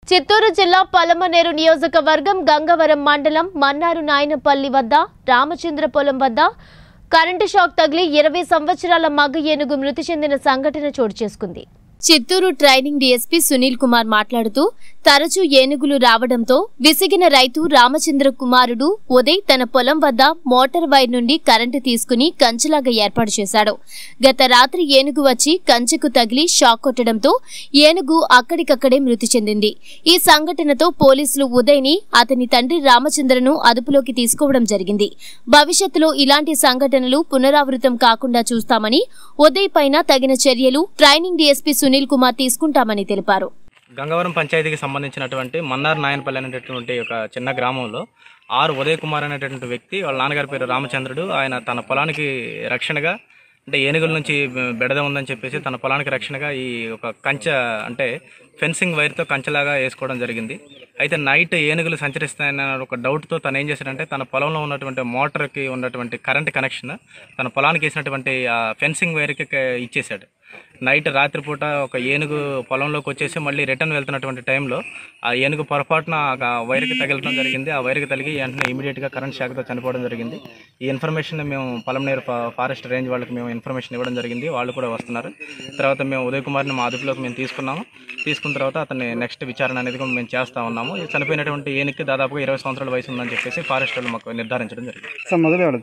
చిత్తూరు జిల్లా పలమనేరు నియోజకవర్గం గంగవరం మండలం మన్నారు నాయనపల్లి వద్ద రామచంద్ర పొలం వద్ద కరెంటు షాక్ తగిలి ఇరవై సంవత్సరాల మగ ఏనుగు మృతి చెందిన సంఘటన చోటు చేసుకుంది చిత్తూరు ట్రైనింగ్ డీఎస్పీ సునీల్ కుమార్ మాట్లాడుతూ తరచూ ఏనుగులు రావడంతో విసిగిన రైతు రామచంద్ర కుమారుడు ఉదయ్ తన పొలం వద్ద మోటార్ వైర్ నుండి కరెంటు తీసుకుని కంచెలాగా ఏర్పాటు చేశాడు గత రాత్రి ఏనుగు వచ్చి కంచెకు తగిలి షాక్ కొట్టడంతో ఏనుగు అక్కడికక్కడే మృతి చెందింది ఈ సంఘటనతో పోలీసులు ఉదయ్ని అతని తండ్రి రామచంద్రను అదుపులోకి తీసుకోవడం జరిగింది భవిష్యత్తులో ఇలాంటి సంఘటనలు పునరావృతం కాకుండా చూస్తామని ఉదయ్ పైన తగిన చర్యలు ట్రైనింగ్ డీఎస్పీ సునీల్ కుమార్ తీసుకుంటామని తెలిపారు గంగవరం పంచాయతీకి సంబంధించినటువంటి మన్నార్ నాయనపల్లి అనేటటువంటి ఒక చిన్న గ్రామంలో ఆర్ ఉదయ్ కుమార్ అనేటటువంటి వ్యక్తి వాళ్ళ నాన్నగారి పేరు రామచంద్రుడు ఆయన తన పొలానికి రక్షణగా అంటే ఏనుగుల నుంచి బెడద ఉందని చెప్పేసి తన పొలానికి రక్షణగా ఈ ఒక కంచె అంటే ఫెన్సింగ్ వైర్తో కంచెలాగా వేసుకోవడం జరిగింది అయితే నైట్ ఏనుగులు సంచరిస్తాయన్న ఒక డౌట్తో తను ఏం చేశాడంటే తన పొలంలో ఉన్నటువంటి మోటార్కి ఉన్నటువంటి కరెంట్ కనెక్షన్ తన పొలానికి వేసినటువంటి ఆ ఫెన్సింగ్ వైర్కి ఇచ్చేసాడు నైట్ రాత్రిపూట ఒక ఏనుగు పొలంలోకి వచ్చేసి మళ్ళీ రిటర్న్ వెళ్తున్నటువంటి టైంలో ఆ ఏనుగు పొరపాటున ఆ వైర్కి తగలటం జరిగింది ఆ వైర్కి తగిలి వెంటనే ఇమీడియట్గా కరెంట్ షాక్తో చనిపోవడం జరిగింది ఈ ఇన్ఫర్మేషన్ మేము పొలంనేరు ఫా- ఫారెస్ట్ రేంజ్ వాళ్ళకి మేము ఇన్ఫర్మేషన్ ఇవ్వడం జరిగింది వాళ్ళు కూడా వస్తున్నారు తర్వాత మేము ఉదయ్ కుమార్ని మా అదుపులోకి మేము తీసుకున్నాము తీసుకున్న తర్వాత అతన్ని నెక్స్ట్ విచారణ అనేది కూడా మేము చేస్తా ఉన్నాము ఈ చనిపోయినటువంటి ఏనుగుకి దాదాపుగా ఇరవై సంవత్సరాల వయసు ఉందని చెప్పేసి ఫారెస్ట్ వాళ్ళు మాకు నిర్ధారించడం జరిగింది సార్ మొదలేవాడు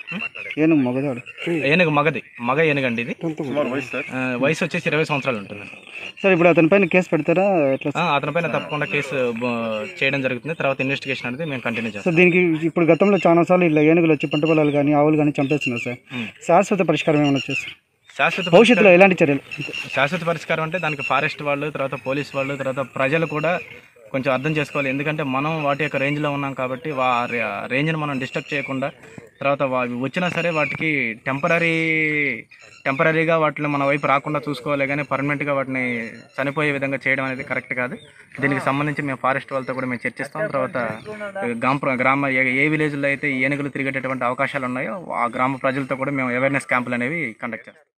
ఏను మొగదేవాడు ఏనుగు మగది మగ ఏనుగండి ఇది ఆ, వయసు వచ్చేసి ఇరవై సంవత్సరాలు ఉంటుంది సార్ ఇప్పుడు అతని పైన కేసు పెడతారా ఎట్లా ఆ, అతనిపైన తప్పకుండా కేసు బ- చేయడం జరుగుతుంది తర్వాత ఇన్వెస్టిగేషన్ అనేది మేము కంటిన్యూ చేస్తాం సార్ దీనికి ఇప్పుడు గతంలో చాలా సార్లు ఇలా ఏనుగులు వచ్చి పంట పొలాలు కానీ ఆవులు కానీ చంపేస్తున్నారు సార్ మ్. శాశ్వత పరిష్కారం ఏమైనా వచ్చేసి శాశ్వత భవిష్యత్తులో ఎలాంటి చర్యలు శాశ్వత పరిష్కారం అంటే దానికి ఫారెస్ట్ వాళ్ళు తర్వాత పోలీస్ వాళ్ళు తర్వాత ప్రజలు కూడా కొంచెం అర్థం చేసుకోవాలి ఎందుకంటే మనం వాటి యొక్క రేంజ్లో ఉన్నాం కాబట్టి వా రేంజ్ని మనం డిస్టర్బ్ చేయకుండా తర్వాత వా- అవి వచ్చినా సరే వాటికి టెంపరీ టెంపరీగా వాటిని మన వైపు రాకుండా చూసుకోవాలి కానీ పర్మనెంట్గా వాటిని చనిపోయే విధంగా చేయడం అనేది కరెక్ట్ కాదు దీనికి సంబంధించి మేము ఫారెస్ట్ వాళ్ళతో కూడా మేము చర్చిస్తాం తర్వాత గ్రామ గ్రామ ఏ ఏ విలేజ్లో అయితే ఈ ఏనుగులు తిరిగేటటువంటి అవకాశాలు ఉన్నాయో ఆ గ్రామ ప్రజలతో కూడా మేము అవేర్నెస్ క్యాంపులు అనేవి కండక్ట్ చేస్తాం